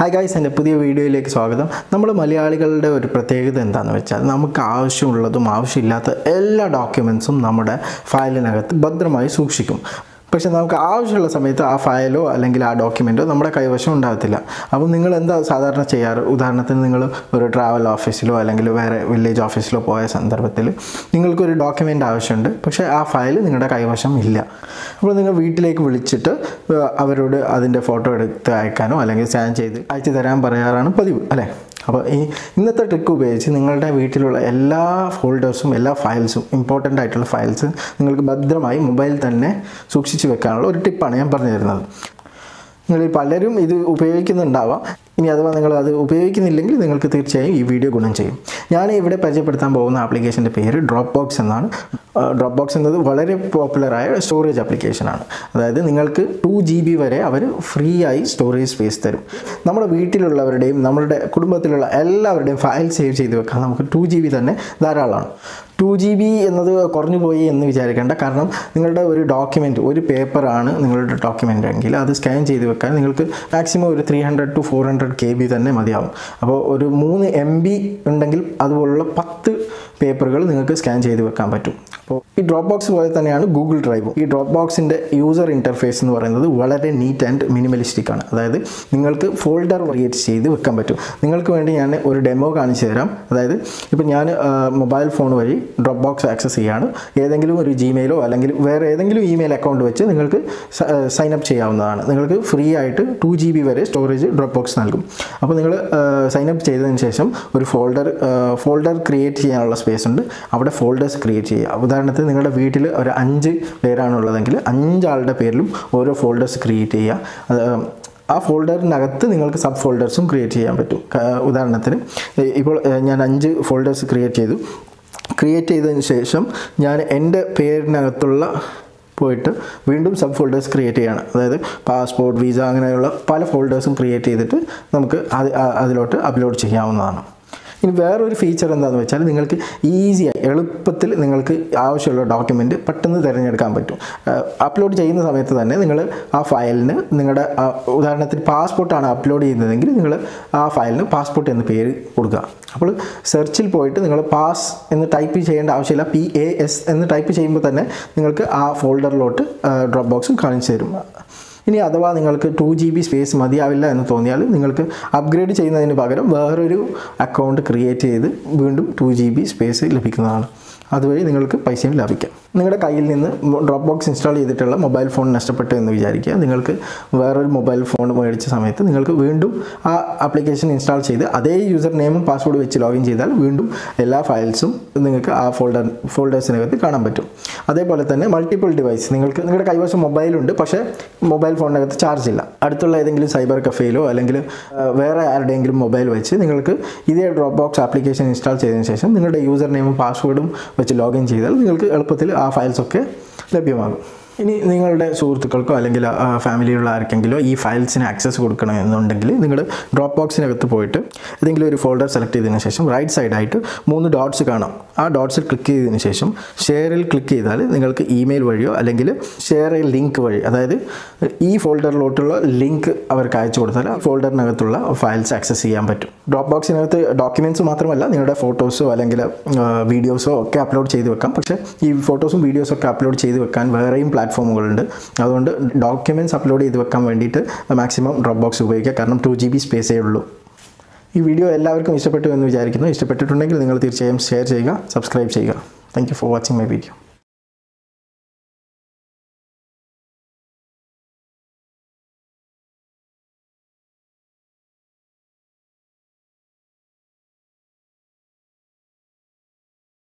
hi guys എൻ്റെ പുതിയ വീഡിയോയിലേക്ക് സ്വാഗതം നമ്മൾ മലയാളികളുടെ ഒരു പ്രത്യേകത എന്താണെന്ന് വെച്ചാൽ നമുക്ക് ആവശ്യമുള്ളതും ആവശ്യമില്ലാത്ത എല്ലാ ഡോക്യുമെൻസും നമ്മുടെ ഫയലിനകത്ത് ഭദ്രമായി സൂക്ഷിക്കും പക്ഷെ നമുക്ക് ആവശ്യമുള്ള സമയത്ത് ആ ഫയലോ അല്ലെങ്കിൽ ആ ഡോക്യുമെൻറ്റോ നമ്മുടെ കൈവശം ഉണ്ടാകത്തില്ല അപ്പോൾ നിങ്ങൾ എന്താ സാധാരണ ചെയ്യാറ് ഉദാഹരണത്തിന് നിങ്ങൾ ഒരു ട്രാവൽ ഓഫീസിലോ അല്ലെങ്കിൽ വേറെ വില്ലേജ് ഓഫീസിലോ പോയ സന്ദർഭത്തിൽ നിങ്ങൾക്കൊരു ഡോക്യുമെൻ്റ് ആവശ്യമുണ്ട് പക്ഷേ ആ ഫയൽ നിങ്ങളുടെ കൈവശം ഇല്ല അപ്പോൾ നിങ്ങൾ വീട്ടിലേക്ക് വിളിച്ചിട്ട് ഏഹ്, അവരോട് അതിൻ്റെ ഫോട്ടോ എടുത്ത് അയക്കാനോ അല്ലെങ്കിൽ സ്കാൻ ചെയ്ത് അയച്ചു തരാൻ പറയാറാണ് പതിവ് അല്ലേ അപ്പോൾ ഈ ഇന്നത്തെ ട്രിക്ക് ഉപയോഗിച്ച് നിങ്ങളുടെ വീട്ടിലുള്ള എല്ലാ ഫോൾഡേഴ്സും എല്ലാ ഫയൽസും ഇമ്പോർട്ടൻ്റ് ആയിട്ടുള്ള ഫയൽസ് നിങ്ങൾക്ക് ഭദ്രമായി മൊബൈലിൽ തന്നെ സൂക്ഷിച്ച് വെക്കാനുള്ള ഒരു ടിപ്പാണ് ഞാൻ പറഞ്ഞു തരുന്നത് നിങ്ങളിൽ പലരും ഇത് ഉപയോഗിക്കുന്നുണ്ടാവാം ഇനി അഥവാ നിങ്ങൾ അത് ഉപയോഗിക്കുന്നില്ലെങ്കിൽ നിങ്ങൾക്ക് തീർച്ചയായും ഈ വീഡിയോ ഗുണം ചെയ്യും ഞാൻ ഇവിടെ പരിചയപ്പെടുത്താൻ പോകുന്ന ആപ്ലിക്കേഷൻ്റെ പേര് ഡ്രോപ്പ് ബോക്സ് എന്നാണ് ഡ്രോപ്പ് ബോക്സ് എന്നത് വളരെ പോപ്പുലറായ സ്റ്റോറേജ് ആപ്ലിക്കേഷനാണ് അതായത് നിങ്ങൾക്ക് ടു ജി ബി വരെ അവർ ഫ്രീ ആയി സ്റ്റോറേജ് സ്പേസ് തരും നമ്മുടെ വീട്ടിലുള്ളവരുടെയും നമ്മളുടെ കുടുംബത്തിലുള്ള എല്ലാവരുടെയും ഫയൽ സേവ് ചെയ്ത് വെക്കാൻ നമുക്ക് ടു ജി ബി തന്നെ ധാരാളമാണ് ടു ജി ബി എന്നത് കുറഞ്ഞു പോയി എന്ന് വിചാരിക്കേണ്ട കാരണം നിങ്ങളുടെ ഒരു ഡോക്യുമെൻറ്റ് ഒരു പേപ്പറാണ് നിങ്ങളുടെ ഡോക്യുമെൻ്റ് എങ്കിൽ അത് സ്കാൻ ചെയ്ത് വെക്കാൻ നിങ്ങൾക്ക് മാക്സിമം ഒരു three hundred two four hundred K B തന്നെ മതിയാവും അപ്പോൾ ഒരു മൂന്ന് എം ബി ഉണ്ടെങ്കിൽ അതുപോലുള്ള പത്ത് പേപ്പറുകൾ നിങ്ങൾക്ക് സ്കാൻ ചെയ്ത് വെക്കാൻ പറ്റും അപ്പോൾ ഈ ഡ്രോപ്പ് ബോക്സ് പോലെ തന്നെയാണ് ഗൂഗിൾ ഡ്രൈവും ഈ ഡ്രോപ്പ് ബോക്സിൻ്റെ യൂസർ ഇൻ്റർഫേസ് എന്ന് പറയുന്നത് വളരെ നീറ്റ് ആൻഡ് മിനിമലിസ്റ്റിക് ആണ് അതായത് നിങ്ങൾക്ക് ഫോൾഡർ ക്രിയേറ്റ് ചെയ്ത് വെക്കാൻ പറ്റും നിങ്ങൾക്ക് വേണ്ടി ഞാൻ ഒരു ഡെമോ കാണിച്ചു തരാം അതായത് ഇപ്പോൾ ഞാൻ മൊബൈൽ ഫോൺ വഴി ഡ്രോപ്പ് ബോക്സ് ആക്സസ് ചെയ്യാണ് ഏതെങ്കിലും ഒരു ജിമെയിലോ അല്ലെങ്കിൽ വേറെ ഏതെങ്കിലും ഇമെയിൽ അക്കൗണ്ട് വെച്ച് നിങ്ങൾക്ക് സൈൻ അപ്പ് ചെയ്യാവുന്നതാണ് നിങ്ങൾക്ക് ഫ്രീ ആയിട്ട് ടു ജി ബി വരെ സ്റ്റോറേജ് ഡ്രോപ്പ് ബോക്സ് നൽകും അപ്പോൾ നിങ്ങൾ സൈൻ അപ്പ് ചെയ്തതിന് ശേഷം ഒരു ഫോൾഡർ ഫോൾഡർ ക്രിയേറ്റ് ചെയ്യാനുള്ള സ്പേസ് ഉണ്ട് അവിടെ ഫോൾഡേഴ്സ് ക്രിയേറ്റ് ചെയ്യുക ഉദാഹരണത്തിന് നിങ്ങളുടെ വീട്ടിൽ ഒരു അഞ്ച് പേരാണുള്ളതെങ്കിൽ അഞ്ചാളുടെ പേരിലും ഓരോ ഫോൾഡേഴ്സ് ക്രിയേറ്റ് ചെയ്യുക അത് ആ ഫോൾഡറിനകത്ത് നിങ്ങൾക്ക് സബ് ഫോൾഡേഴ്സും ക്രിയേറ്റ് ചെയ്യാൻ പറ്റും ക- ഉദാഹരണത്തിന് ഏ- ഇപ്പോൾ ഏ, ഞാൻ അഞ്ച് ഫോൾഡേഴ്സ് ക്രിയേറ്റ് ചെയ്തു ക്രിയേറ്റ് ചെയ്തതിന് ശേഷം ഞാൻ എൻ്റെ പേരിനകത്തുള്ള പോയിട്ട് വീണ്ടും സബ് ഫോൾഡേഴ്സ് ക്രിയേറ്റ് ചെയ്യണം അതായത് പാസ്പോർട്ട് വിസ അങ്ങനെയുള്ള പല ഫോൾഡേഴ്സും ക്രിയേറ്റ് ചെയ്തിട്ട് നമുക്ക് അത് ആ- അതിലോട്ട് അപ്ലോഡ് ചെയ്യാവുന്നതാണ് ഇനി വേറൊരു ഫീച്ചർ എന്താണെന്ന് വെച്ചാൽ നിങ്ങൾക്ക് ഈസിയായി എളുപ്പത്തിൽ നിങ്ങൾക്ക് ആവശ്യമുള്ള ഡോക്യുമെൻറ്റ് പെട്ടെന്ന് തിരഞ്ഞെടുക്കാൻ പറ്റും അപ്ലോഡ് ചെയ്യുന്ന സമയത്ത് തന്നെ നിങ്ങൾ ആ ഫയലിന് നിങ്ങളുടെ ആ, ഉദാഹരണത്തിന് പാസ്പോർട്ടാണ് അപ്ലോഡ് ചെയ്യുന്നതെങ്കിൽ നിങ്ങൾ ആ ഫയലിന് പാസ്പോർട്ട് എന്ന് പേര് കൊടുക്കുക അപ്പോൾ സെർച്ചിൽ പോയിട്ട് നിങ്ങൾ പാസ് എന്ന് ടൈപ്പ് ചെയ്യേണ്ട ആവശ്യമില്ല പി എ എസ് എന്ന് ടൈപ്പ് ചെയ്യുമ്പോൾ തന്നെ നിങ്ങൾക്ക് ആ ഫോൾഡറിലോട്ട് ഡ്രോപ്പ് ബോക്സ് കാണിച്ചു തരും ഇനി അഥവാ നിങ്ങൾക്ക് ടു ജി ബി സ്പേസ് മതിയാവില്ല എന്ന് തോന്നിയാൽ നിങ്ങൾക്ക് അപ്ഗ്രേഡ് ചെയ്യുന്നതിന് പകരം വേറൊരു അക്കൗണ്ട് ക്രിയേറ്റ് ചെയ്ത് വീണ്ടും ടു ജി ബി സ്പേസ് ലഭിക്കുന്നതാണ് അതുവഴി നിങ്ങൾക്ക് പൈസയും ലാഭിക്കാം നിങ്ങളുടെ കയ്യിൽ നിന്ന് ഡ്രോപ്പ് ബോക്സ് ഇൻസ്റ്റാൾ ചെയ്തിട്ടുള്ള മൊബൈൽ ഫോൺ നഷ്ടപ്പെട്ടു എന്ന് വിചാരിക്കുക നിങ്ങൾക്ക് വേറൊരു മൊബൈൽ ഫോൺ മേടിച്ച സമയത്ത് നിങ്ങൾക്ക് വീണ്ടും ആ ആപ്ലിക്കേഷൻ ഇൻസ്റ്റാൾ ചെയ്ത് അതേ യൂസർ നെയിമും പാസ്വേഡ് വെച്ച് ലോഗിൻ ചെയ്താൽ വീണ്ടും എല്ലാ ഫയൽസും നിങ്ങൾക്ക് ആ ഫോൾഡർ ഫോൾഡേഴ്സിനകത്ത് കാണാൻ പറ്റും അതേപോലെ തന്നെ മൾട്ടിപ്പിൾ ഡിവൈസ് നിങ്ങൾക്ക് നിങ്ങളുടെ കൈവശം മൊബൈലുണ്ട് പക്ഷേ മൊബൈൽ ഫോണിനകത്ത് ചാർജ് ഇല്ല അടുത്തുള്ള ഏതെങ്കിലും സൈബർ കഫേയിലോ അല്ലെങ്കിൽ ആ, വേറെ ആരുടെയെങ്കിലും മൊബൈൽ വെച്ച് നിങ്ങൾക്ക് ഇതേ ഡ്രോപ്പ് ബോക്സ് ആപ്ലിക്കേഷൻ ഇൻസ്റ്റാൾ ചെയ്തതിന് ശേഷം നിങ്ങളുടെ യൂസർ നെയിമും പാസ്വേഡും വെച്ച് ലോഗിൻ ചെയ്താൽ നിങ്ങൾക്ക് എളുപ്പത്തിൽ ആ ഫയൽസൊക്കെ ലഭ്യമാകും ഇനി നിങ്ങളുടെ സുഹൃത്തുക്കൾക്കോ അല്ലെങ്കിൽ ആ, ഫാമിലിയിലുള്ള ആർക്കെങ്കിലോ ഈ ഫയൽസിന് ആക്സസ് കൊടുക്കണമെന്നുണ്ടെങ്കിൽ നിങ്ങൾ ഡ്രോപ്പ് ബോക്സിനകത്ത് പോയിട്ട് ഏതെങ്കിലും ഒരു ഫോൾഡർ സെലക്ട് ചെയ്തതിന് ശേഷം റൈറ്റ് സൈഡായിട്ട് മൂന്ന് ഡോട്ട്സ് കാണാം ആ ഡോട്ട്സിൽ ക്ലിക്ക് ചെയ്തതിന് ശേഷം ഷെയറിൽ ക്ലിക്ക് ചെയ്താൽ നിങ്ങൾക്ക് ഇമെയിൽ വഴിയോ അല്ലെങ്കിൽ ഷെയർ ലിങ്ക് വഴി അതായത് ഈ ഫോൾഡറിലോട്ടുള്ള ലിങ്ക് അവർക്ക് അയച്ചു കൊടുത്താൽ ആ ഫോൾഡറിനകത്തുള്ള ഫയൽസ് ആക്സസ് ചെയ്യാൻ പറ്റും ഡ്രോപ്പ് ബോക്സിനകത്ത് ഡോക്യുമെൻറ്റ്സ് മാത്രമല്ല നിങ്ങളുടെ ഫോട്ടോസോ അല്ലെങ്കിൽ വീഡിയോസോ ഒക്കെ അപ്ലോഡ് ചെയ്ത് വെക്കാം പക്ഷേ ഈ ഫോട്ടോസും വീഡിയോസും ഒക്കെ അപ്ലോഡ് ചെയ്ത് വെക്കാൻ വേറെയും പ്ലാറ്റ്ഫോമുകളുണ്ട് അതുകൊണ്ട് ഡോക്യുമെൻറ്റ്സ് അപ്ലോഡ് ചെയ്ത് വെക്കാൻ വേണ്ടിയിട്ട് മാക്സിമം ഡ്രോപ്പ് ബോക്സ് ഉപയോഗിക്കുക കാരണം ടു ജി ബി സ്പേസേ ഉള്ളൂ ഈ വീഡിയോ എല്ലാവർക്കും ഇഷ്ടപ്പെട്ടു എന്ന് വിചാരിക്കുന്നു ഇഷ്ടപ്പെട്ടിട്ടുണ്ടെങ്കിൽ നിങ്ങൾ തീർച്ചയായും ഷെയർ ചെയ്യുക സബ്സ്ക്രൈബ് ചെയ്യുക thank you for watching my video